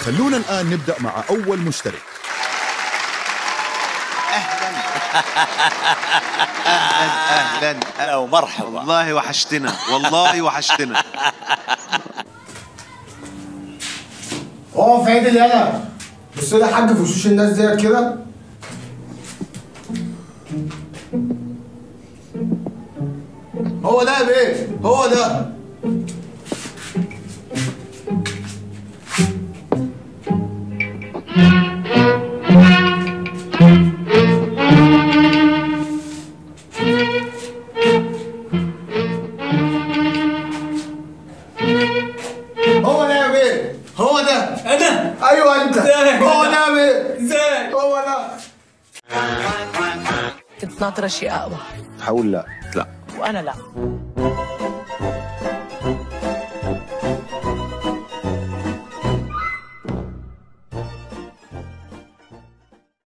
خلونا الآن نبدأ مع أول مشترك اهلا هلا ومرحبا والله وحشتنا والله وحشتنا اقف عدل يلا بص لي يا حاج في وشوش الناس ديت كده هو ده يا بيه هو ده هو ده يا بيه هو ده انا ايوه انت ازاي؟ هو ده يا بيه ازاي هو ده كنت ناطرة شيء أقوى هقول لا لا وأنا لا